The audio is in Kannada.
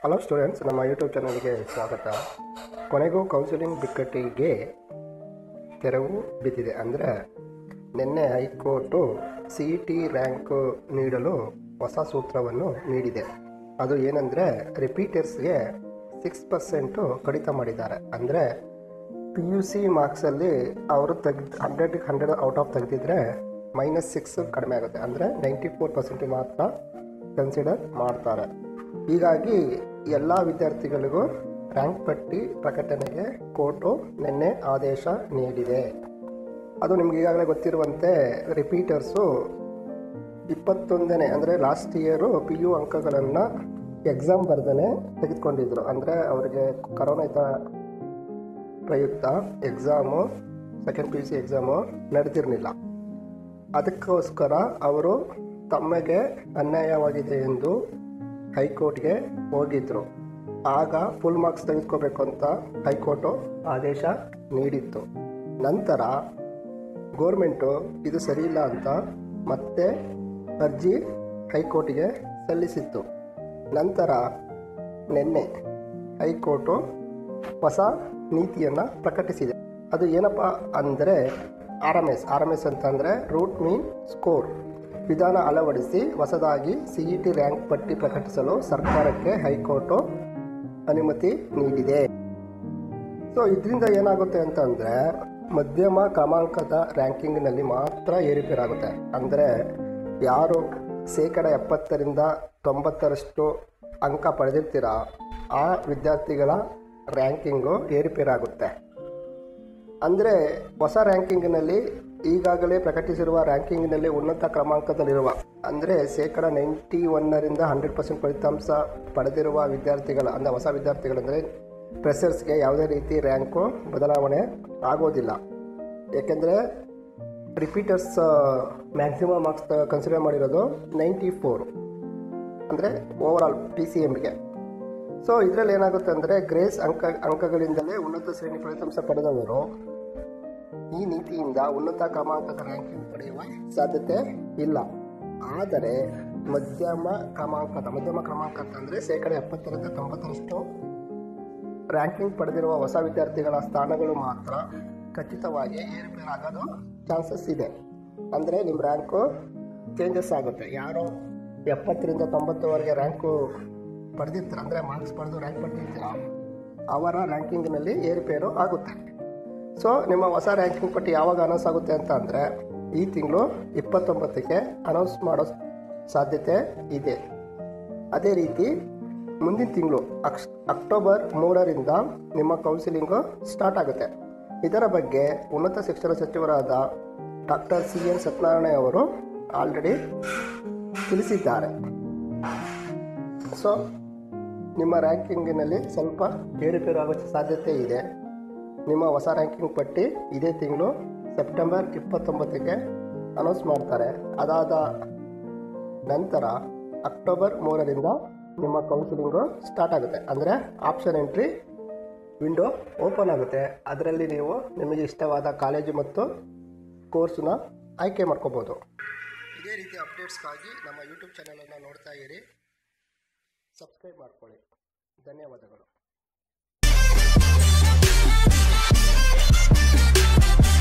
ಹಲೋ ಸ್ಟೂಡೆಂಟ್ಸ್ ನಮ್ಮ ಯೂಟ್ಯೂಬ್ ಚಾನಲ್ಗೆ ಸ್ವಾಗತ ಕೊನೆಗೂ ಕೌನ್ಸಿಲಿಂಗ್ ಬಿಕ್ಕಟ್ಟಿಗೆ ತೆರವು ಬಿದ್ದಿದೆ ಅಂದರೆ ನಿನ್ನೆ high court C E T rank ನೀಡಲು ಹೊಸ ಸೂತ್ರವನ್ನು ನೀಡಿದೆ ಅದು ಏನಂದರೆ ರಿಪೀಟರ್ಸ್ಗೆ ಸಿಕ್ಸ್ ಪರ್ಸೆಂಟು ಕಡಿತ ಮಾಡಿದ್ದಾರೆ ಅಂದರೆ ಪಿ ಯು ಸಿ ಮಾರ್ಕ್ಸಲ್ಲಿ ಅವರು ತೆಗ್ದು ಹಂಡ್ರೆಡ್ಗೆ ಹಂಡ್ರೆಡ್ ಔಟ್ ಆಫ್ ತೆಗೆದಿದ್ರೆ ಮೈನಸ್ ಸಿಕ್ಸ್ ಕಡಿಮೆ ಆಗುತ್ತೆ ಅಂದರೆ ನೈಂಟಿ ಫೋರ್ ಪರ್ಸೆಂಟ್ ಮಾತ್ರ ಕನ್ಸಿಡರ್ ಮಾಡ್ತಾರೆ ಹೀಗಾಗಿ ಎಲ್ಲ ವಿದ್ಯಾರ್ಥಿಗಳಿಗೂ ರ್ಯಾಂಕ್ ಪಟ್ಟಿ ಪ್ರಕಟಣೆಗೆ ಕೋರ್ಟು ನಿನ್ನೆ ಆದೇಶ ನೀಡಿದೆ ಅದು ನಿಮ್ಗೆ ಈಗಾಗಲೇ ಗೊತ್ತಿರುವಂತೆ ರಿಪೀಟರ್ಸು ಇಪ್ಪತ್ತೊಂದನೇ ಅಂದರೆ ಲಾಸ್ಟ್ ಇಯರು ಪಿ ಯು ಅಂಕಗಳನ್ನು ಎಕ್ಸಾಮ್ ಬರ್ದೇ ತೆಗೆದುಕೊಂಡಿದ್ರು ಅಂದರೆ ಅವರಿಗೆ ಕರೋನಾ ಇದ್ದ ಪ್ರಯುಕ್ತ exam second P U C exam ನಡೆದಿರಲಿಲ್ಲ ಅದಕ್ಕೋಸ್ಕರ ಅವರು ತಮಗೆ ಅನ್ಯಾಯವಾಗಿದೆ ಎಂದು ಹೈಕೋರ್ಟ್ಗೆ ಹೋಗಿದ್ರು ಆಗ ಫುಲ್ ಮಾರ್ಕ್ಸ್ ತೆಗೆದುಕೋಬೇಕು ಅಂತ ಹೈಕೋರ್ಟು ಆದೇಶ ನೀಡಿತ್ತು ನಂತರ ಗೋರ್ಮೆಂಟು ಇದು ಸರಿಯಿಲ್ಲ ಅಂತ ಮತ್ತೆ ಅರ್ಜಿ ಹೈಕೋರ್ಟ್ಗೆ ಸಲ್ಲಿಸಿತ್ತು ನಂತರ ನಿನ್ನೆ ಹೈಕೋರ್ಟು ಹೊಸ ನೀತಿಯನ್ನು ಪ್ರಕಟಿಸಿದೆ ಅದು ಏನಪ್ಪ ಅಂದರೆ R M S R M S ಅಂತಂದರೆ ರೂಟ್ ಮೀನ್ ಸ್ಕೋರ್ ವಿಧಾನ ಅಳವಡಿಸಿ ಹೊಸದಾಗಿ ಸಿ ಇ ಟಿ ರ್ಯಾಂಕ್ ಪಟ್ಟಿ ಪ್ರಕಟಿಸಲು ಸರ್ಕಾರಕ್ಕೆ ಹೈಕೋರ್ಟು ಅನುಮತಿ ನೀಡಿದೆ ಸೊ ಇದರಿಂದ ಏನಾಗುತ್ತೆ ಅಂತಂದರೆ ಮಧ್ಯಮ ಕ್ರಮಾಂಕದ ರ್ಯಾಂಕಿಂಗ್ನಲ್ಲಿ ಮಾತ್ರ ಏರುಪೇರಾಗುತ್ತೆ ಅಂದರೆ ಯಾರು ಶೇಕಡ ಎಪ್ಪತ್ತರಿಂದ ತೊಂಬತ್ತರಷ್ಟು ಅಂಕ ಪಡೆದಿರ್ತೀರ ಆ ವಿದ್ಯಾರ್ಥಿಗಳ ರ್ಯಾಂಕಿಂಗು ಏರುಪೇರಾಗುತ್ತೆ ಅಂದರೆ ಹೊಸ ರ್ಯಾಂಕಿಂಗ್ನಲ್ಲಿ ಈಗಾಗಲೇ ಪ್ರಕಟಿಸಿರುವ ರ್ಯಾಂಕಿಂಗ್ನಲ್ಲಿ ಉನ್ನತ ಕ್ರಮಾಂಕದಲ್ಲಿರುವ ಅಂದರೆ ಶೇಕಡ ನೈಂಟಿ ಒನ್ನರಿಂದ ಹಂಡ್ರೆಡ್ ಪರ್ಸೆಂಟ್ ಫಲಿತಾಂಶ ಪಡೆದಿರುವ ವಿದ್ಯಾರ್ಥಿಗಳ ಅಂದರೆ ಹೊಸ ವಿದ್ಯಾರ್ಥಿಗಳಂದರೆ ಫ್ರೆಷರ್ಸ್ಗೆ ಯಾವುದೇ ರೀತಿ ರ್ಯಾಂಕು ಬದಲಾವಣೆ ಆಗೋದಿಲ್ಲ ಏಕೆಂದರೆ ರಿಪೀಟರ್ಸ್ ಮ್ಯಾಕ್ಸಿಮಮ್ ಮಾರ್ಕ್ಸ್ ಕನ್ಸಿಡರ್ ಮಾಡಿರೋದು ನೈಂಟಿ ಫೋರ್ ಅಂದರೆ ಓವರಾಲ್ ಪಿ ಸಿ ಎಮ್ಗೆ ಸೊ ಇದರಲ್ಲಿ ಏನಾಗುತ್ತೆ ಅಂದರೆ ಗ್ರೇಸ್ ಅಂಕ ಅಂಕಗಳಿಂದಲೇ ಉನ್ನತ ಶ್ರೇಣಿ ಫಲಿತಾಂಶ ಪಡೆದವರು ಈ ನೀತಿಯಿಂದ ಉನ್ನತ ಕ್ರಮಾಂಕದ ರ್ಯಾಂಕಿಂಗ್ ಪಡೆಯುವ ಸಾಧ್ಯತೆ ಇಲ್ಲ ಆದರೆ ಮಧ್ಯಮ ಕ್ರಮಾಂಕದ ಮಧ್ಯಮ ಕ್ರಮಾಂಕ ಅಂತಂದರೆ ಶೇಕಡ ಎಪ್ಪತ್ತರಿಂದ ತೊಂಬತ್ತರಷ್ಟು ರ್ಯಾಂಕಿಂಗ್ ಪಡೆದಿರುವ ಹೊಸ ವಿದ್ಯಾರ್ಥಿಗಳ ಸ್ಥಾನಗಳು ಮಾತ್ರ ಖಚಿತವಾಗಿ ಏರುಪೇರಾಗೋದು ಚಾನ್ಸಸ್ ಇದೆ ಅಂದರೆ ನಿಮ್ಮ ರ್ಯಾಂಕು ಚೇಂಜಸ್ ಆಗುತ್ತೆ ಯಾರು ಎಪ್ಪತ್ತರಿಂದ ತೊಂಬತ್ತವರೆಗೆ ರ್ಯಾಂಕು ಪಡೆದಿರ್ತಾರೆ ಅಂದರೆ ಮಾರ್ಕ್ಸ್ ಪಡೆದು ರ್ಯಾಂಕ್ ಪಡೆದಿರ್ತೀರ ಅವರ ರ್ಯಾಂಕಿಂಗ್ನಲ್ಲಿ ಏರುಪೇರು ಆಗುತ್ತೆ ಸೊ ನಿಮ್ಮ ಹೊಸ ರ್ಯಾಂಕಿಂಗ್ ಪಟ್ಟಿ ಯಾವಾಗ ಅನೌನ್ಸ್ ಆಗುತ್ತೆ ಅಂತ ಅಂದರೆ ಈ ತಿಂಗಳು ಇಪ್ಪತ್ತೊಂಬತ್ತಕ್ಕೆ ಅನೌನ್ಸ್ ಮಾಡೋ ಸಾಧ್ಯತೆ ಇದೆ ಅದೇ ರೀತಿ ಮುಂದಿನ ತಿಂಗಳು ಅಕ್ಸ್ ಅಕ್ಟೋಬರ್ ಮೂರರಿಂದ ನಿಮ್ಮ ಕೌನ್ಸಿಲಿಂಗು ಸ್ಟಾರ್ಟ್ ಆಗುತ್ತೆ ಇದರ ಬಗ್ಗೆ ಉನ್ನತ ಶಿಕ್ಷಣ ಸಚಿವರಾದ ಡಾಕ್ಟರ್ ಸಿ ಎನ್ ಸತ್ಯನಾರಾಯಣ ಅವರು ಆಲ್ರೆಡಿ ತಿಳಿಸಿದ್ದಾರೆ ಸೊ ನಿಮ್ಮ ರ್ಯಾಂಕಿಂಗಿನಲ್ಲಿ ಸ್ವಲ್ಪ ಏರುಪೇರು ಆಗೋ ಸಾಧ್ಯತೆ ಇದೆ ನಿಮ್ಮ ಹೊಸ ರ್ಯಾಂಕಿಂಗ್ ಪಟ್ಟಿ ಇದೇ ತಿಂಗಳು ಸೆಪ್ಟೆಂಬರ್ ಇಪ್ಪತ್ತೊಂಬತ್ತಕ್ಕೆ ಅನೌನ್ಸ್ ಮಾಡ್ತಾರೆ ಅದಾದ ನಂತರ ಅಕ್ಟೋಬರ್ ಮೂರರಿಂದ ನಿಮ್ಮ ಕೌನ್ಸಿಲಿಂಗು ಸ್ಟಾರ್ಟ್ ಆಗುತ್ತೆ ಅಂದರೆ ಆಪ್ಷನ್ ಎಂಟ್ರಿ ವಿಂಡೋ ಓಪನ್ ಆಗುತ್ತೆ ಅದರಲ್ಲಿ ನೀವು ನಿಮಗೆ ಇಷ್ಟವಾದ ಕಾಲೇಜು ಮತ್ತು ಕೋರ್ಸನ್ನ ಆಯ್ಕೆ ಮಾಡ್ಕೋಬೋದು ಇದೇ ರೀತಿ ಅಪ್ಡೇಟ್ಸ್ಗಾಗಿ ನಮ್ಮ ಯೂಟ್ಯೂಬ್ ಚಾನಲನ್ನು ನೋಡ್ತಾ ಇರಿ ಸಬ್ಸ್ಕ್ರೈಬ್ ಮಾಡ್ಕೊಳ್ಳಿ ಧನ್ಯವಾದಗಳು